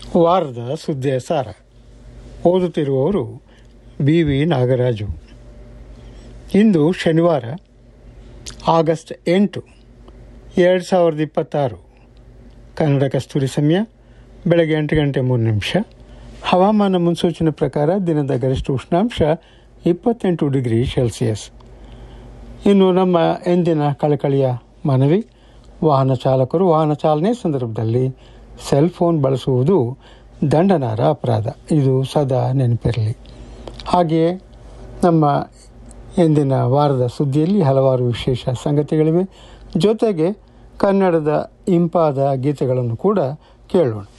ವಾರದ ಸುದ್ದಿಯ ಸಾರ ಓದುತ್ತಿರುವವರು ಬಿ ವಿ ನಾಗರಾಜು ಇಂದು ಶನಿವಾರ ಆಗಸ್ಟ್ ಎಂಟು ಎರಡು ಸಾವಿರದ ಇಪ್ಪತ್ತಾರು ಕನ್ನಡ ಕಸ್ತೂರಿ ಸಮಯ ಬೆಳಗ್ಗೆ ಎಂಟು ಗಂಟೆ ಮೂರು ನಿಮಿಷ ಹವಾಮಾನ ಮುನ್ಸೂಚನೆ ಪ್ರಕಾರ ದಿನದ ಗರಿಷ್ಠ ಉಷ್ಣಾಂಶ ಇಪ್ಪತ್ತೆಂಟು ಡಿಗ್ರಿ ಸೆಲ್ಸಿಯಸ್ ಇನ್ನು ನಮ್ಮ ಎಂದಿನ ಕಳಕಳಿಯ ಮನವಿ ವಾಹನ ಚಾಲಕರು ವಾಹನ ಚಾಲನೆ ಸಂದರ್ಭದಲ್ಲಿ ಸೆಲ್ ಫೋನ್ ಬಳಸುವುದು ದಂಡನಾರ ಅಪರಾಧ ಇದು ಸದಾ ನೆನಪಿರಲಿ ಹಾಗೆಯೇ ನಮ್ಮ ಎಂದಿನ ವಾರದ ಸುದ್ದಿಯಲ್ಲಿ ಹಲವಾರು ವಿಶೇಷ ಸಂಗತಿಗಳಿವೆ ಜೊತೆಗೆ ಕನ್ನಡದ ಇಂಪಾದ ಗೀತೆಗಳನ್ನು ಕೂಡ ಕೇಳೋಣ